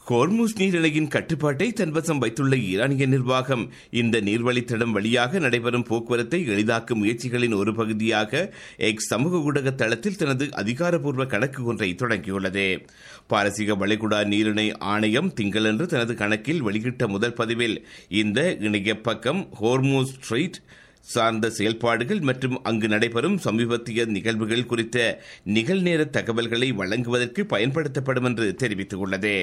Hormuz நீரிணையின் கட்டுப்பாட்டை தன்வசம் வைத்துள்ள ஈரானிய நிர்வாகம் இந்த நீர்வழித்தடம் வழியாக நடைபெறும் போக்குவரத்தை எளிதாக்கும் முயற்சிகளின் ஒரு பகுதியாக எக்ஸ் சமூக ஊடக தளத்தில் தனது அதிகாரப்பூர்வ கணக்கு ஒன்றை தொடங்கியுள்ளது பாரசீக வளைகுடா நீரிணை ஆணையம் திங்களன்று தனது கணக்கில் வெளியிட்ட முதல் பதிவில் இந்த இணைய பக்கம் ஹோர்மூஸ் ஸ்ட்ரீட் சார்ந்த செயல்பாடுகள் மற்றும் அங்கு நடைபெறும் சமீபத்திய நிகழ்வுகள் குறித்த நிகழ்நேர தகவல்களை வழங்குவதற்கு பயன்படுத்தப்படும் என்று தெரிவித்துள்ளது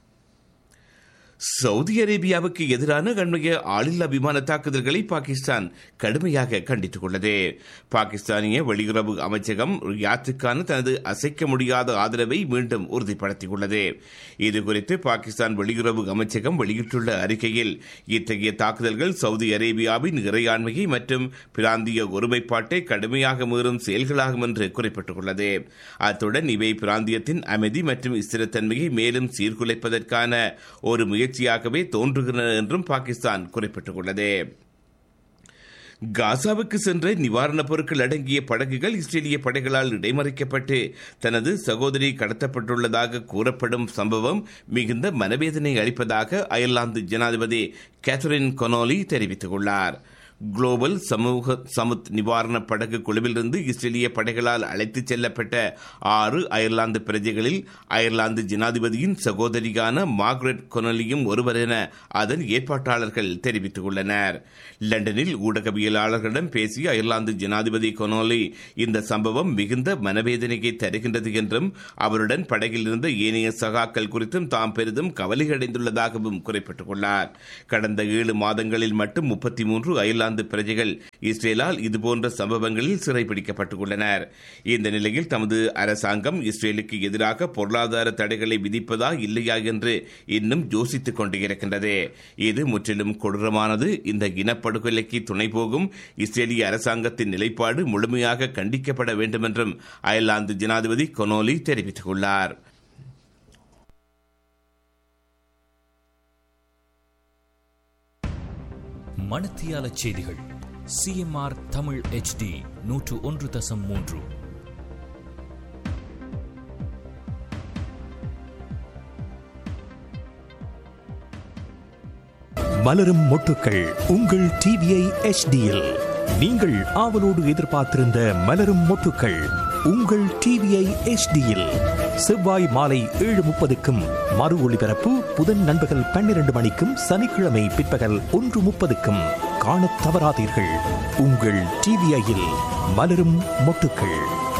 சவுதி அரேபியாவுக்கு எதிரான அண்மைய ஆளில்லா விமான தாக்குதல்களை பாகிஸ்தான் கடுமையாக கண்டித்துள்ளது பாகிஸ்தானிய வெளியுறவு அமைச்சகம் ரியாத்துக்கான தனது அசைக்க முடியாத ஆதரவை மீண்டும் உறுதிப்படுத்தியுள்ளது இதுகுறித்து பாகிஸ்தான் வெளியுறவு அமைச்சகம் வெளியிட்டுள்ள அறிக்கையில் இத்தகைய தாக்குதல்கள் சவுதி அரேபியாவின் இறையாண்மையை மற்றும் பிராந்திய ஒருமைப்பாட்டை கடுமையாக மீறும் செயல்களாகும் என்று குறிப்பிட்டுள்ளது அத்துடன் இவை பிராந்தியத்தின் அமைதி மற்றும் ஸ்திரத்தன்மையை மேலும் சீர்குலைப்பதற்கான ஒரு முயற்சியாகவே தோன்றுகின்றன என்றும் பாகிஸ்தான் குறிப்பிட்டுள்ளது காசாவுக்கு சென்ற நிவாரணப் பொருட்கள் அடங்கிய படகுகள் இஸ்ரேலிய படைகளால் இடைமறிக்கப்பட்டு தனது சகோதரி கடத்தப்பட்டுள்ளதாக கூறப்படும் சம்பவம் மிகுந்த மனவேதனை அளிப்பதாக அயர்லாந்து ஜனாதிபதி கேத்தரின் கொனோலி தெரிவித்துள்ளார் குளோபல் சமூக சமுத் நிவாரண படகு குழுவிலிருந்து இஸ்ரேலிய படைகளால் அழைத்துச் செல்லப்பட்ட ஆறு அயர்லாந்து பிரஜைகளில் அயர்லாந்து ஜனாதிபதியின் சகோதரியான மார்க்ரெட் கொனலியும் ஒருவர் என அதன் ஏற்பாட்டாளர்கள் தெரிவித்துள்ளனர் லண்டனில் ஊடகவியலாளர்களிடம் பேசிய அயர்லாந்து ஜனாதிபதி கொனோலி இந்த சம்பவம் மிகுந்த மனவேதனையை தருகின்றது என்றும் அவருடன் படகில் இருந்த ஏனைய சகாக்கள் குறித்தும் தாம் பெரிதும் கவலையடைந்துள்ளதாகவும் குறிப்பிட்டுள்ளார் கடந்த ஏழு மாதங்களில் மட்டும் முப்பத்தி மூன்று அயர்லாந்து அயர்லாந்து பிரஜைகள் இஸ்ரேலால் இதுபோன்ற சம்பவங்களில் சிறைபிடிக்கப்பட்டுள்ளனர் இந்த நிலையில் தமது அரசாங்கம் இஸ்ரேலுக்கு எதிராக பொருளாதார தடைகளை விதிப்பதா இல்லையா என்று இன்னும் யோசித்துக் கொண்டிருக்கின்றது இது முற்றிலும் கொடூரமானது இந்த இனப்படுகொலைக்கு துணை போகும் இஸ்ரேலிய அரசாங்கத்தின் நிலைப்பாடு முழுமையாக கண்டிக்கப்பட வேண்டும் என்றும் அயர்லாந்து ஜனாதிபதி கொனோலி தெரிவித்துள்ளார் மணத்தியால செய்திகள் சிஎம்ஆர் தமிழ் ஹெச்டி நூற்று ஒன்று தசம் மூன்று மலரும் மொட்டுக்கள் உங்கள் டிவிஐ எச்டியில் நீங்கள் ஆவலோடு எதிர்பார்த்திருந்த மலரும் மொட்டுக்கள் உங்கள் டிவிஐ எச்டியில் செவ்வாய் மாலை ஏழு முப்பதுக்கும் மறு ஒளிபரப்பு புதன் நண்பகல் பன்னிரண்டு மணிக்கும் சனிக்கிழமை பிற்பகல் ஒன்று முப்பதுக்கும் காணத் தவறாதீர்கள் உங்கள் டிவிஐயில் மலரும் மொட்டுக்கள்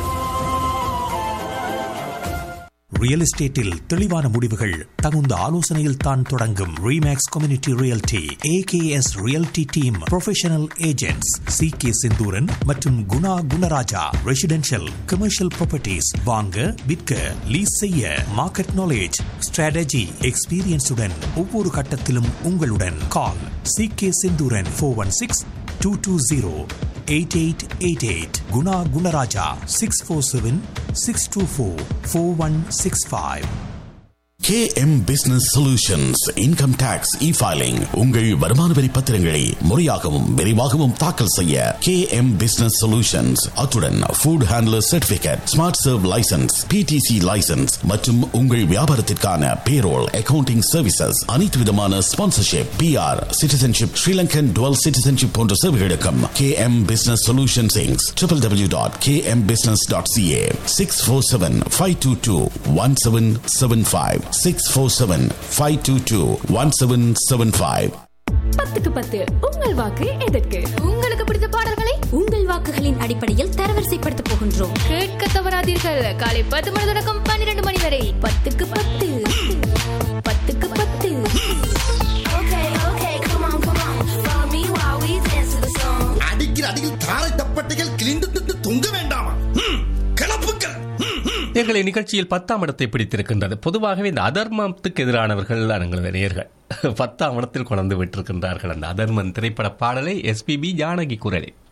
ரியல் எஸ்டேட்டில் தெளிவான முடிவுகள் தகுந்த ஆலோசனையில் தான் தொடங்கும் Remax community realty AKS realty team professional agents C K Senthooran மற்றும் Guna Gunaraja residential commercial properties வாங்க விற்க லீஸ் செய்ய மார்க்கெட் நாலேஜ் ஸ்ட்ராட்டஜி எக்ஸ்பீரியன்ஸுடன் ஒவ்வொரு கட்டத்திலும் உங்களுடன் call C K Senthooran four one six two two zero eight eight eight eight Guna Gunaraja six four seven six two four four one six five KM Business Solutions Income Tax E-Filing உங்கள் வருமான வரி பத்திரங்களை முறையாகவும் விரைவாகவும் தாக்கல் செய்ய KM Business Solutions அத்துடன் Food Handler Certificate Smart Serve License PTC License மற்றும் உங்கள் வியாபாரத்திற்கான Payroll Accounting Services அனைத்து விதமான Sponsorship PR Citizenship Sri Lankan Dual Citizenship போன்ற சேவைகளுக்கும் KM Business Solutions Inc. www.kmbusiness.ca 647-522-1775 647-522-1775 பத்துக்கு பத்து உங்கள் வாக்கு எதற்கு உங்களுக்கு பிடித்த பாடல்களை உங்கள் வாக்குகளின் அடிப்படையில் தரவரிசைப்படுத்த போகின்றோம் கேட்க தவறாதீர்கள் காலை பத்து மணி தொடக்கம் பன்னிரண்டு மணி வரை பத்துக்கு பத்து பத்துக்கு பத்து அடிக்கிற அடியில் தாரை தப்பட்டைகள் கிழிந்து திட்டு தொங்க வேண்டாமா ம், கிளப்புக்கள் ம், ம். எங்களை நிகழ்ச்சியில் பத்தாம் இடத்தை பிடித்திருக்கின்றது பொதுவாகவே இந்த அதர்மத்துக்கு எதிரானவர்கள் எங்களது நேயர்கள் பத்தாம் இடத்தில் கொண்டு விட்டிருக்கின்றார்கள் அந்த அதர்மன் திரைப்பட பாடலை எஸ்பிபி ஜானகி குரலில்